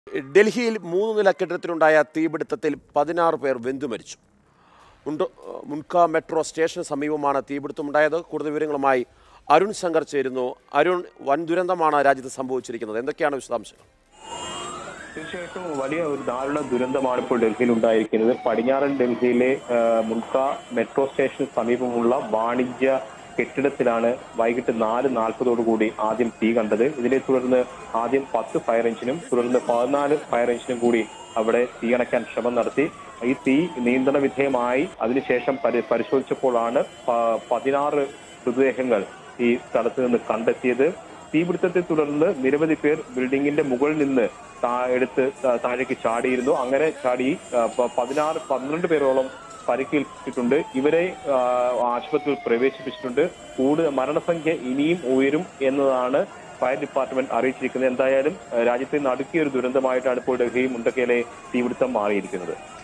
ഡൽഹിയിൽ മൂന്ന് നില കെട്ടിടത്തിലുണ്ടായ തീപിടുത്തത്തിൽ പതിനാറ് പേർ വെന്തു മരിച്ചു മുണ്ട മുൻക മെട്രോ സ്റ്റേഷന് സമീപമാണ് തീപിടുത്തമുണ്ടായത് കൂടുതൽ വിവരങ്ങളുമായി അരുൺ ശങ്കർ ചേരുന്നു അരുൺ വൻ ദുരന്തമാണ് രാജ്യത്ത് സംഭവിച്ചിരിക്കുന്നത് എന്തൊക്കെയാണ് വിശദാംശങ്ങൾ തീർച്ചയായിട്ടും വലിയ ഒരു ദാരുണ ദുരന്തമാണ് ഇപ്പോൾ ഡൽഹിയിൽ ഉണ്ടായിരിക്കുന്നത് പടിഞ്ഞാറൻ ഡൽഹിയിലെ ആ, മുൻക മെട്രോ സ്റ്റേഷന് സമീപമുള്ള വാണിജ്യ കെട്ടിടത്തിലാണ് വൈകിട്ട് നാല് നാൽപ്പതോടു കൂടി ആദ്യം തീ കണ്ടത് ഇതിനെ തുടർന്ന് ആദ്യം പത്ത് ഫയർ എഞ്ചിനും തുടർന്ന് പതിനാല് ഫയർ എഞ്ചിനും കൂടി അവിടെ തീയണയ്ക്കാൻ ശ്രമം നടത്തി ഈ തീ നിയന്ത്രണ വിധേയമായി അതിനുശേഷം പരി പരിശോധിച്ചപ്പോഴാണ് പ- പതിനാറ് മൃതദേഹങ്ങൾ ഈ സ്ഥലത്ത് നിന്ന് കണ്ടെത്തിയത് തീപിടുത്തത്തെ തുടർന്ന് നിരവധി പേർ ബിൽഡിംഗിന്റെ മുകളിൽ നിന്ന് താ- എടുത്ത് താ- താഴേക്ക് ചാടിയിരുന്നു അങ്ങനെ ചാടി ആ, പ- പതിനാറ് പന്ത്രണ്ട് പേരോളം പരിക്കേൽപ്പിച്ചിട്ടുണ്ട് ഇവരെ ആ, ആശുപത്രിയിൽ പ്രവേശിപ്പിച്ചിട്ടുണ്ട് കൂടുതൽ മരണസംഖ്യ ഇനിയും ഉയരും എന്നതാണ് ഫയർ ഡിപ്പാർട്ട്മെന്റ് അറിയിച്ചിരിക്കുന്നത് എന്തായാലും ആ, രാജ്യത്തെ നടുക്കിയ ഒരു ദുരന്തമായിട്ടാണ് ഇപ്പോൾ ഡൽഹി മുണ്ടക്കയിലെ തീപിടുത്തം മാറിയിരിക്കുന്നത്